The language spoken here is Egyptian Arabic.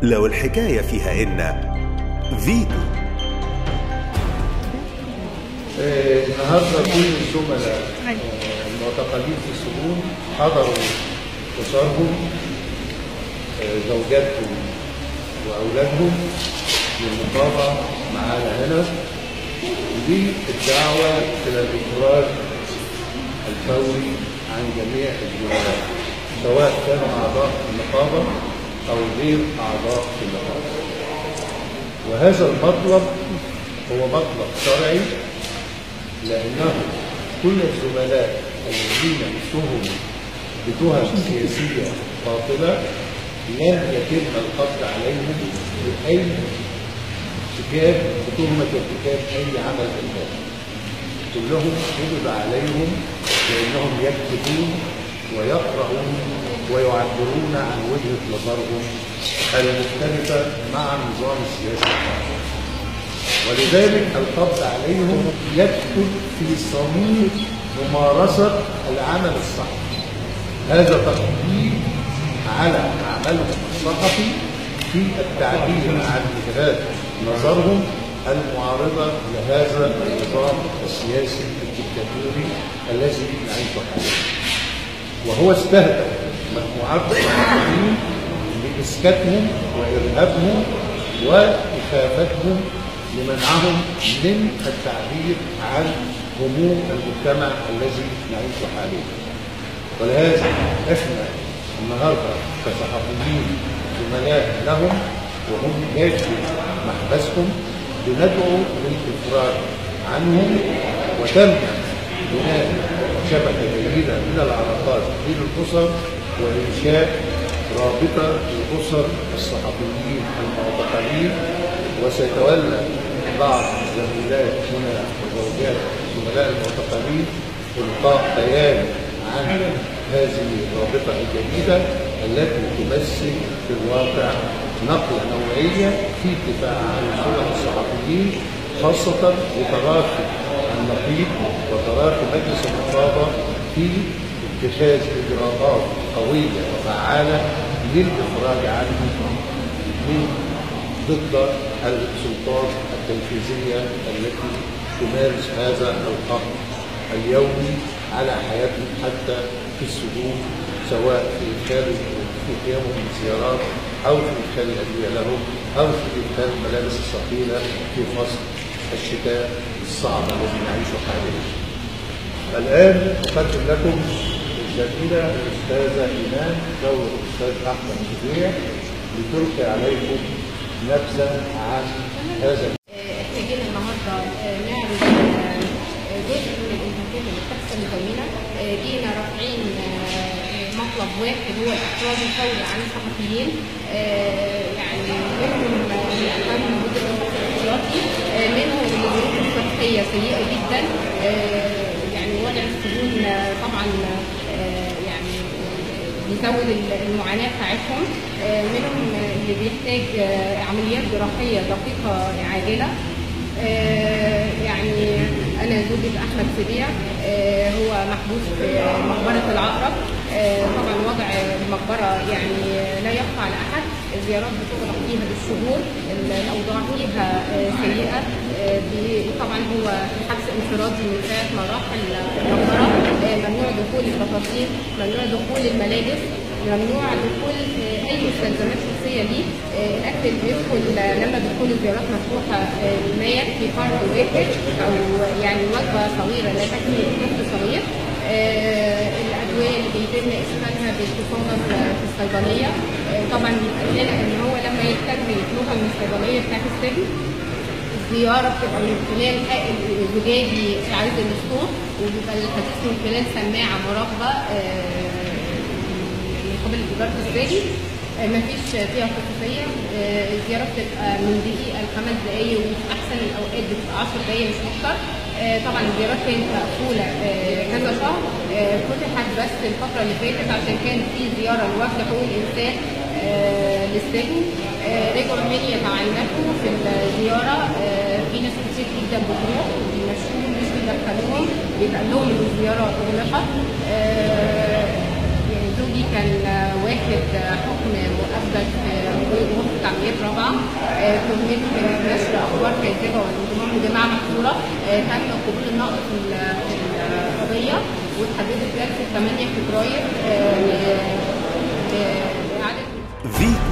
لو الحكاية فيها إن فيتو آه، النهارده كل الزملاء آه، المعتقلين في السجون حضروا اسرهم آه، زوجاتهم واولادهم للمقامه معانا هنا ودي الدعوه الى الاخراج الفوري عن جميع الزملاء سواء كانوا اعضاء في النقابه او غير اعضاء في النقابه وهذا المطلب هو مطلب شرعي لأنه كل الزملاء الذين اتهموا بتهم سياسية باطلة لم يتم القبض عليهم بأي ارتكاب بتهمة ارتكاب أي عمل إرهابي. كلهم قبض عليهم لأنهم يكتبون ويقرؤون ويعبرون عن وجهة نظرهم المختلفة مع النظام السياسي الحالي. ولذلك القبض عليهم يدخل في صميم ممارسة العمل الصحفي هذا تقديم على عملهم الصحفي في التعبير عن وجهات نظرهم المعارضة لهذا النظام السياسي الدكتاتوري الذي نعيش حاليا وهو استهدف مجموعات الصحفيين لإسكاتهم وإرهابهم وإخافتهم لمنعهم من التعبير عن هموم المجتمع الذي نعيش حاليا ولهذا احنا النهارده كصحفيين زملاء لهم وهم داخل محبسهم بندعو للافراج عنهم وتم بناء شبكه جديده من العلاقات بين الاسر وانشاء رابطه لاسر الصحفيين المعتقلين وسيتولى بعض الزميلات هنا وزوجات زملاء المعتقلين إلقاء بيان عن هذه الرابطة الجديدة التي تمثل في الواقع نقلة نوعية في الدفاع عن صلح الصحفيين خاصة بتراخي النقيب وتراخي مجلس النقابة في اتخاذ إجراءات قوية وفعالة للإخراج عنهم من ضد السلطات التنفيذية التي تمارس هذا القهر اليومي على حياتهم حتى في السجون سواء في إدخال في قيامهم بالزيارات أو في إدخال الأدوية لهم أو في إدخال الملابس الثقيلة في فصل الشتاء الصعب الذي نعيش حاليا. الآن أقدم لكم الزميلة الأستاذة إيمان دور الأستاذ أحمد شفيع لتلقي عليكم نبذة عن هذا احنا جينا النهارده آه، نعرض آه، جزء من الانتهاكات اللي بتحصل مدونة آه، جينا رافعين آه، مطلب واحد هو الاخراج الفوري عن الصحفيين آه، يعني منهم آه، الاهم مدة الاحتياطي آه، منهم اللي ظروفهم الصحية سيئة جدا آه، يعني وضع السجون آه، طبعا آه، يعني بيزود المعاناة بتاعتهم آه، منهم اللي بيحتاج آه، عمليات جراحية دقيقة عاجلة آه، يعني أنا زوجة أحمد سبيع آه، هو محبوس في مقبرة العقرب آه، طبعا وضع المقبرة يعني لا يخفى على أحد الزيارات بتغلق فيها بالشهور الأوضاع فيها آه، سيئة آه، بي- طبعا هو حبس انفرادي من ساعة ما راح المقبرة آه، ممنوع دخول البطاطين ممنوع دخول الملاجئ ممنوع دخول آه، اي مستلزمات شخصيه ليه آه، الاكل اللي بيدخل آه، لما بتكون الزيارات مفتوحه آه، ما يكفي فرد واحد او يعني وجبه صغيره لا تكفي طفل صغير آه، الادويه اللي بيتم اسمها بتصنف آه، في الصيدليه آه، طبعا بيتقال لنا ان هو لما يحتاج يطلبها من الصيدليه بتاعت السجن الزيارة بتبقى من خلال حائل زجاجي عرض الصوت وبيبقى الحديث من خلال سماعة مراقبة آه، من قبل إدارة السجن آه، مفيش فيها خصوصية آه، الزيارة بتبقى من دقيقة لخمس دقايق وفي أحسن الأوقات بتبقى 10 دقايق مش أكتر آه، طبعا الزيارات كانت مقفولة آه، كذا شهر آه، فتحت بس الفترة اللي فاتت عشان كان في زيارة لوفد حقوق الإنسان آه، للسجن آه، رجعوا من يتعنتوا في الزيارة آه، في ناس كتير جدا بتروح بيمشوهم مش بيدخلوهم بيبقى لهم إن الزيارة أغلقت آه، يعني زوجي كان آه، واخد آه، حكم مؤبد في غرفة عمليات رابعه آه، تهمته بنشر اخبار كاذبه والانضمام لجماعه محظوره آه، تم قبول النقد في ال- في القضيه واتحددت جلسه 8 فبراير آه، ل- ل- لاعاده فيتو